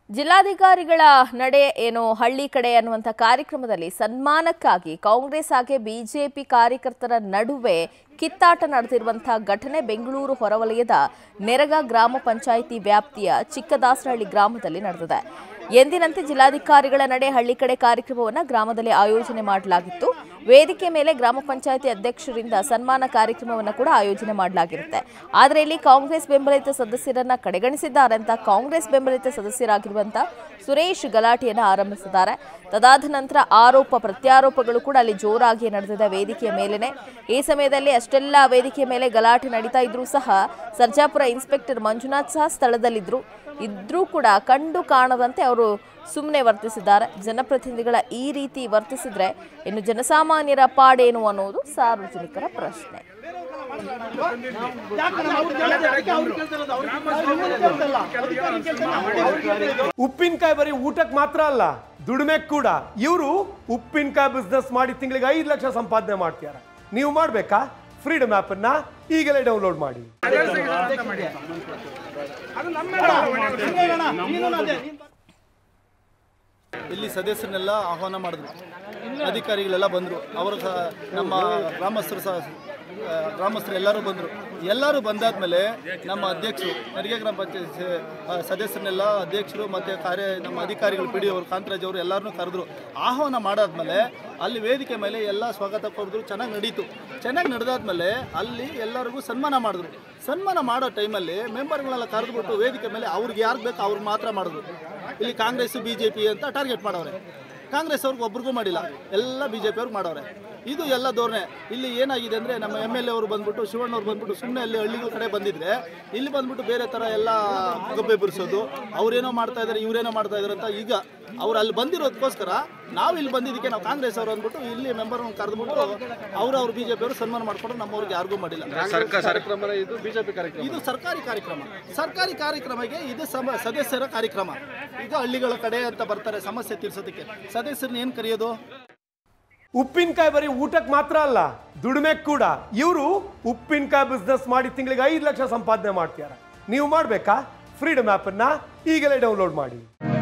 ಜಿಲ್ಲಾಧಿಕಾರಿಗಳ ನಡೆ ಏನು ಹಳ್ಳಿ ಕಡೆ ಅನ್ನುವಂಥ ಕಾರ್ಯಕ್ರಮದಲ್ಲಿ ಸನ್ಮಾನಕ್ಕಾಗಿ ಕಾಂಗ್ರೆಸ್ ಹಾಗೆ ಬಿಜೆಪಿ ಕಾರ್ಯಕರ್ತರ ನಡುವೆ ಕಿತ್ತಾಟ ನಡೆದಿರುವಂತಹ ಘಟನೆ ಬೆಂಗಳೂರು ಹೊರವಲಯದ ನೆರಗ ಗ್ರಾಮ ಪಂಚಾಯಿತಿ ವ್ಯಾಪ್ತಿಯ ಚಿಕ್ಕದಾಸರಹಳ್ಳಿ ಗ್ರಾಮದಲ್ಲಿ ನಡೆದಿದೆ ಎಂದಿನಂತೆ ಜಿಲ್ಲಾಧಿಕಾರಿಗಳ ನಡೆ ಹಳ್ಳಿ ಕಡೆ ಕಾರ್ಯಕ್ರಮವನ್ನು ಗ್ರಾಮದಲ್ಲಿ ಆಯೋಜನೆ ಮಾಡಲಾಗಿತ್ತು ವೇದಿಕೆ ಮೇಲೆ ಗ್ರಾಮ ಪಂಚಾಯಿತಿ ಅಧ್ಯಕ್ಷರಿಂದ ಸನ್ಮಾನ ಕಾರ್ಯಕ್ರಮವನ್ನು ಕೂಡ ಆಯೋಜನೆ ಮಾಡಲಾಗಿರುತ್ತೆ ಆದರೆ ಇಲ್ಲಿ ಕಾಂಗ್ರೆಸ್ ಬೆಂಬಲಿತ ಸದಸ್ಯರನ್ನ ಕಡೆಗಣಿಸಿದ್ದಾರೆ ಅಂತ ಕಾಂಗ್ರೆಸ್ ಬೆಂಬಲಿತ ಸದಸ್ಯರಾಗಿರುವಂತ ಸುರೇಶ್ ಗಲಾಟೆಯನ್ನು ಆರಂಭಿಸಿದ್ದಾರೆ ತದಾದ ನಂತರ ಆರೋಪ ಪ್ರತ್ಯಾರೋಪಗಳು ಕೂಡ ಅಲ್ಲಿ ಜೋರಾಗಿ ನಡೆದಿದೆ ವೇದಿಕೆಯ ಮೇಲೇನೆ ಈ ಸಮಯದಲ್ಲಿ ಅಷ್ಟೆಲ್ಲ ವೇದಿಕೆಯ ಮೇಲೆ ಗಲಾಟೆ ನಡೀತಾ ಇದ್ರೂ ಸಹ ಸರ್ಜಾಪುರ ಇನ್ಸ್ಪೆಕ್ಟರ್ ಮಂಜುನಾಥ್ ಸಹ ಸ್ಥಳದಲ್ಲಿದ್ದರು ಇದ್ರೂ ಕೂಡ ಕಂಡು ಕಾಣದಂತೆ ಅವರು ಸುಮ್ಮನೆ ವರ್ತಿಸಿದ್ದಾರೆ ಜನಪ್ರತಿನಿಧಿಗಳ ಈ ರೀತಿ ವರ್ತಿಸಿದ್ರೆ ಇನ್ನು ಜನಸಾಮಾನ್ಯರ ಪಾಡೇನು ಅನ್ನೋದು ಸಾರ್ವಜನಿಕರ ಪ್ರಶ್ನೆ ಉಪ್ಪಿನಕಾಯಿ ಬರೀ ಊಟಕ್ಕೆ ಮಾತ್ರ ಅಲ್ಲ ದುಡಿಮೆ ಕೂಡ ಇವರು ಉಪ್ಪಿನಕಾಯಿ ಬಿಸ್ನೆಸ್ ಮಾಡಿ ತಿಂಗಳಿಗೆ ಐದು ಲಕ್ಷ ಸಂಪಾದನೆ ಮಾಡ್ತಾರೆ ನೀವು ಮಾಡ್ಬೇಕಾ ಫ್ರೀಡಮ್ ಆಪ್ ಅನ್ನ ಈಗಲೇ ಡೌನ್ಲೋಡ್ ಮಾಡಿ ಇಲ್ಲಿ ಸದಸ್ಯರನ್ನೆಲ್ಲ ಆಹ್ವಾನ ಮಾಡಿದ್ರು ಅಧಿಕಾರಿಗಳೆಲ್ಲ ಬಂದರು ಅವರು ಸಹ ನಮ್ಮ ಗ್ರಾಮಸ್ಥರು ಸಹ ಆ, ಗ್ರಾಮಸ್ಥರು ಎಲ್ಲರೂ ಬಂದರು ಎಲ್ಲರೂ ಬಂದಾದ್ಮೇಲೆ ನಮ್ಮ ಅಧ್ಯಕ್ಷರು ನರಿಗೆ ಗ್ರಾಮ ಪಂಚಾಯತ್ ಸದಸ್ಯರನ್ನೆಲ್ಲ ಅಧ್ಯಕ್ಷರು ಮತ್ತು ಕಾರ್ಯ ನಮ್ಮ ಅಧಿಕಾರಿಗಳು ಪಿ ಡಿ ಅವರು ಕಾಂತರಾಜ್ ಅವರು ಎಲ್ಲರನ್ನೂ ಕರೆದ್ರು ಆಹ್ವಾನ ಮಾಡಾದ್ಮೇಲೆ ಅಲ್ಲಿ ವೇದಿಕೆ ಮೇಲೆ ಎಲ್ಲ ಸ್ವಾಗತ ಕೊಡಿದ್ರು ಚೆನ್ನಾಗಿ ನಡೀತು ಚೆನ್ನಾಗಿ ನಡೆದಾದ್ಮೇಲೆ ಅಲ್ಲಿ ಎಲ್ಲರಿಗೂ ಸನ್ಮಾನ ಮಾಡಿದ್ರು ಸನ್ಮಾನ ಮಾಡೋ ಟೈಮಲ್ಲಿ ಮೆಂಬರ್ಗಳೆಲ್ಲ ಕರೆದುಬಿಟ್ಟು ವೇದಿಕೆ ಮೇಲೆ ಅವ್ರಿಗೆ ಯಾರು ಬೇಕು ಅವ್ರಿಗೆ ಮಾತ್ರ ಮಾಡಿದ್ರು ಇಲ್ಲಿ ಕಾಂಗ್ರೆಸ್ ಬಿ ಜೆ ಪಿ ಅಂತ ಟಾರ್ಗೆಟ್ ಮಾಡವ್ರೆ ಕಾಂಗ್ರೆಸ್ ಅವ್ರಿಗೆ ಒಬ್ರಿಗೂ ಮಾಡಿಲ್ಲ ಎಲ್ಲ ಬಿ ಜೆ ಪಿ ಅವ್ರಿಗೆ ಮಾಡವ್ರೆ ಇದು ಎಲ್ಲ ಧೋರಣೆ ಇಲ್ಲಿ ಏನಾಗಿದೆ ಅಂದರೆ ನಮ್ಮ ಎಮ್ ಎಲ್ ಎ ಅವರು ಬಂದ್ಬಿಟ್ಟು ಶಿವಣ್ಣ ಅವ್ರು ಬಂದ್ಬಿಟ್ಟು ಸುಮ್ಮನೆ ಅಲ್ಲಿ ಹಳ್ಳಿಗಳ ಕಡೆ ಬಂದಿದ್ರೆ ಇಲ್ಲಿ ಬಂದ್ಬಿಟ್ಟು ಬೇರೆ ಥರ ಎಲ್ಲ ಗಬ್ಬೆ ಬಿಡಿಸೋದು ಅವ್ರೇನೋ ಮಾಡ್ತಾ ಇದ್ದಾರೆ ಇವರೇನೋ ಮಾಡ್ತಾ ಇದ್ದಾರೆ ಅಂತ ಈಗ ಅವ್ರು ಅಲ್ಲಿ ಬಂದಿರೋದಕ್ಕೋಸ್ಕರ ನಾವು ಇಲ್ಲಿ ಬಂದಿದ್ದಕ್ಕೆ ನಾವು ಕಾಂಗ್ರೆಸ್ ಅವರು ಅಂದ್ಬಿಟ್ಟು ಇಲ್ಲಿ ಮೆಂಬರ್ ಕರೆದ್ಬಿಟ್ಟು ಅವರು ಅವ್ರು ಬಿ ಜೆ ಪಿ ಅವರು ಸನ್ಮಾನ ಮಾಡ್ಕೊಂಡು ನಮ್ಮವ್ರಿಗೆ ಯಾರಿಗೂ ಮಾಡಿಲ್ಲ ಇದು ಸರ್ಕಾರಿ ಕಾರ್ಯಕ್ರಮ ಸರ್ಕಾರಿ ಕಾರ್ಯಕ್ರಮಕ್ಕೆ ಇದು ಸಮ ಸದಸ್ಯರ ಕಾರ್ಯಕ್ರಮ ಇದು ಹಳ್ಳಿಗಳ ಕಡೆ ಅಂತ ಬರ್ತಾರೆ ಸಮಸ್ಯೆ ತೀರ್ಸೋದಕ್ಕೆ ಸದಸ್ಯರನ್ನ ಏನು ಕರೆಯೋದು ಉಪ್ಪಿನಕಾಯಿ ಬರೀ ಊಟಕ್ಕೆ ಮಾತ್ರ ಅಲ್ಲ ದುಡಿಮೆ ಕೂಡ ಇವರು ಉಪ್ಪಿನಕಾಯಿ ಬಿಸ್ನೆಸ್ ಮಾಡಿ ತಿಂಗಳಿಗೆ ಐದು ಲಕ್ಷ ಸಂಪಾದನೆ ಮಾಡ್ತಾರೆ ನೀವು ಮಾಡ್ಬೇಕಾ ಫ್ರೀಡಮ್ ಆಪ್ ಅನ್ನ ಈಗಲೇ ಡೌನ್ಲೋಡ್ ಮಾಡಿ